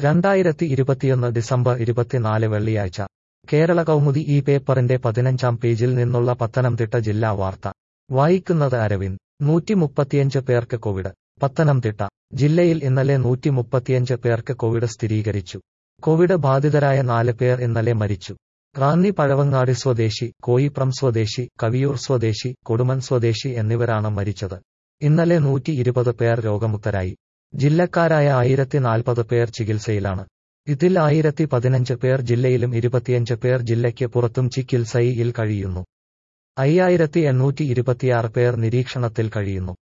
രണ്ടായിരത്തി ഇരുപത്തിയൊന്ന് ഡിസംബർ ഇരുപത്തിനാല് വെള്ളിയാഴ്ച കേരള കൗമുദി ഈ പേപ്പറിന്റെ പതിനഞ്ചാം പേജിൽ നിന്നുള്ള പത്തനംതിട്ട ജില്ലാ വാർത്ത വായിക്കുന്നത് അരവിന്ദ് നൂറ്റി മുപ്പത്തിയഞ്ച് പേർക്ക് കോവിഡ് പത്തനംതിട്ട ജില്ലയിൽ ഇന്നലെ നൂറ്റി മുപ്പത്തിയഞ്ച് പേർക്ക് കോവിഡ് സ്ഥിരീകരിച്ചു കോവിഡ് ബാധിതരായ നാല് പേർ ഇന്നലെ മരിച്ചു റാന്നി പഴവങ്ങാടി സ്വദേശി കോയിപ്രം സ്വദേശി കവിയൂർ സ്വദേശി കൊടുമൺ സ്വദേശി എന്നിവരാണ് മരിച്ചത് ഇന്നലെ നൂറ്റി ഇരുപത് പേർ രോഗമുക്തരായി ജില്ലക്കാരായ ആയിരത്തി നാൽപ്പത് പേർ ചികിത്സയിലാണ് ഇതിൽ ആയിരത്തി പതിനഞ്ച് പേർ ജില്ലയിലും ഇരുപത്തിയഞ്ച് പേർ ജില്ലയ്ക്ക് പുറത്തും ചികിത്സയിൽ കഴിയുന്നു അയ്യായിരത്തി എണ്ണൂറ്റി ഇരുപത്തിയാറ് പേർ നിരീക്ഷണത്തിൽ കഴിയുന്നു